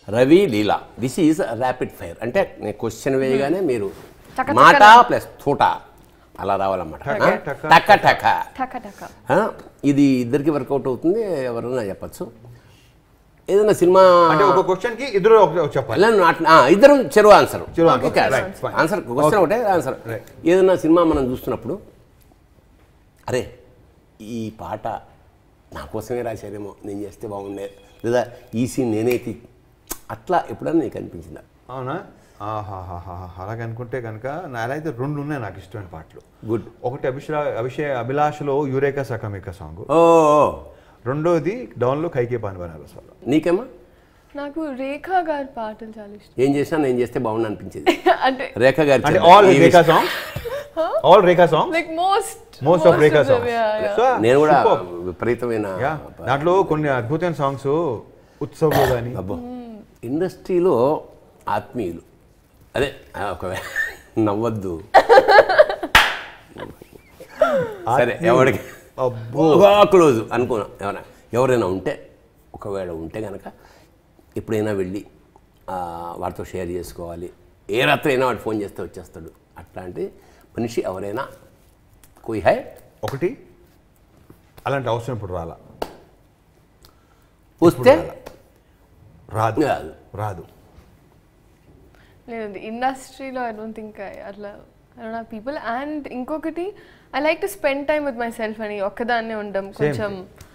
Ravi Leela this is rapid fire అంటే నేను question వేయగానే మీరు టక మాట టకన. ప్లస్ తూట అలా రావాలన్నమాట టక ఆ? టక టక టక టక టక ఆ? ఇది ఇద్దరికి వర్కౌట్ అవుతుంది ఎవరైనా చెప్పచ్చు ఏదైనా సినిమా అంటే ఒక క్వశ్చన్ కి ఇద్దరు ఒక- ఒక చెప్పాలి అలా నాట్- ఆ, ఇద్దరు చెరువు ఆన్సర్ చెరువు answer. Okay Right, fine. Answer question ఒకటే ఆన్సర్ Right. ఏదైనా సినిమా మనం చూస్తున్నప్పుడు అరే ఈ పాట నా కోసమే రాశారేమో నేను చేస్తే బాగుండే లేదా ఈ సీన్ నేనే తీ అట్లా ఎప్పుడన్నా నీకు అనిపించిందా అవునా ఆహాహాహా అలాగ అనుకుంటే కనుక నాదైతే రెండు ఉన్నాయి నాకు ఇష్టమైన పాటలు గుడ్ ఒకటి అభిషా అభిషే అభిలాషలో యూరేకా సకమిక సాంగ్ ఓ ఓ. రెండోది డౌన్లో కైకే పాన్ బనారసాలో నీకేమా నాకు రేఖా గారి పాటలు చాలా ఇష్టం ఏం చేసినా నేను చేస్తే బాగుండు అనిపించేది అంటే రేఖ గారి అంటే చెల్లె. ఆల్ ఈ రేఖా విషయం- song all Rekha song like most most of Rekha song నేను కూడా విపరీతమైన దాంట్లో కొన్ని అద్భుతమైన సాంగ్స్ ఉత్సవ్లో కానీ అబ్బో ఇండస్ట్రీలో ఆత్మీయులు అదే ఆ, ఒకవేళ నవ్వద్దు సరే ఎవరికి అబ్బో క్లోజ్ అనుకున్నాం ఎవరైనా ఎవరైనా ఉంటే ఒకవేళ ఉంటే కనుక ఎప్పుడైనా వెళ్ళి ఆ, వాడితో షేర్ చేసుకోవాలి ఏ రాత్రి అయినా వాడు ఫోన్ చేస్తే వచ్చేస్తాడు అట్లాంటి మనిషి ఎవరైనా కోయి హై ఒకటి అలాంటి అవసరం ఇప్పుడు రాలా వస్తే రాదు రాదు. రాదు లేదు ఇండస్ట్రీలో ఐ డోంట్ థింక్ అట్లా ఐ డోంట్ పీపుల్ అండ్ ఇంకొకటి I like to spend time with myself అని ఒక్కదాన్నే ఉండడం కొంచెం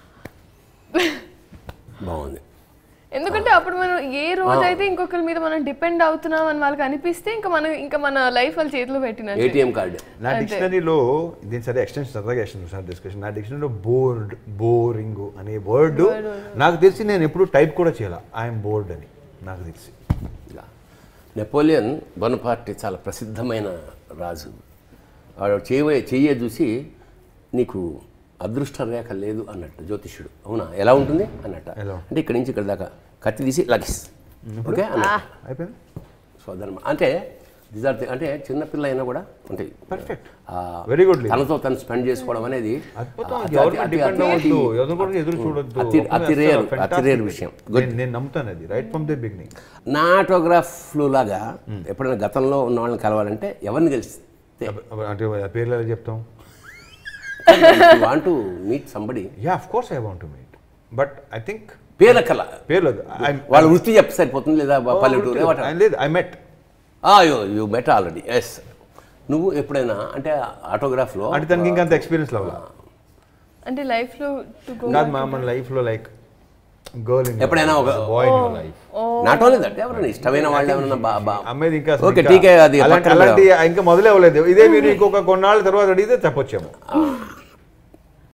బాగుంది ఎందుకంటే అప్పుడు మనం ఏ రోజు అయితే ఇంకొకరి మీద మనం డిపెండ్ అవుతున్నాం అని వాళ్ళకి అనిపిస్తే ఇంకా మనం ఇంకా మన లైఫ్ వాళ్ళ చేతిలో పెట్టినట్టు ఏటీఎం కార్డు నా అంతే. డిక్షనరీలో దీని సరే ఎక్స్టెన్షన్ సరదాగా ఎక్స్టెన్షన్ సార్ డిస్కషన్ నా డిక్షనరీలో బోర్డ్ బోరింగ్ అనే వర్డ్ నాకు తెలిసి నేను ఎప్పుడు టైప్ కూడా చేయాల ఐఎమ్ బోర్డ్ అని నాకు తెలిసి ఇలా నెపోలియన్ బొనపార్టీ చాలా ప్రసిద్ధమైన రాజు వాడు చెయ్య చెయ్యే చూసి నీకు అదృష్ట రేఖ లేదు అన్నట్టు జ్యోతిష్యుడు అవునా ఎలా ఉంటుంది అన్నట్టు ఎలా? అంటే ఇక్కడి నుంచి ఇక్కడ దాకా కత్తి తీసి లగిస్ ఓకే అన్నట్టు అయిపోయింది సో అదనమాట అంటే these are the- అంటే చిన్నపిల్ల అయినా కూడా అంటే Perfect. ఆ, Very good, Lee. తనతో తను స్పెండ్ చేసుకోవడం అనేది అద్భుతం అతి- ఎవరి మీద అతి- డిపెండ్ అతి- అవ్వద్దు ఎవరి కూడా ఎదురు చూడొద్దు అతి- అతి rare, అతి rare విషయం. Good. నేను నేను నమ్ముతాను అది రైట్ ఫ్రమ్ ద బిగినింగ్ నా ఆటోగ్రాఫ్లు లాగా ఎప్పుడైనా గతంలో ఉన్న వాళ్ళని కలవాలంటే ఎవరిని కలిస్తే అంటే ఆ పేర్లు ఎలా చెప్తాం want to meet somebody yeah of course I want to meet but I think పేర్ల కల పేర్లు వాళ్ళ వృత్తి చెప్తే సరిపోతుంది లేదా పల్లెటూరు లేదు I met you you met already yes నువ్వు ఎప్పుడైనా అంటే ఆటోగ్రాఫ్లో అంటే తనకి ఇంకా అంత ఎక్స్పీరియన్స్ లవ్ అంటే లైఫ్ లో టు గో కాదు మా మన లైఫ్ లో లైక్ గర్ల్ ఇన్ ఎప్పుడైనా ఒక- boy in life not only that ఎవరైనా ఇష్టమైన వాళ్ళు ఏమైనా బా బా అమ్మేది ఇంకా అసలు ఓకే ఇంకా టీకే అది అలాంటి పక్కన అలాంటి ఇంకా మొదలే అవ్వలేదు ఇదే మీరు ఇంకొక కొన్నాళ్ళ తర్వాత అడిగితే చెప్పొచ్చేమో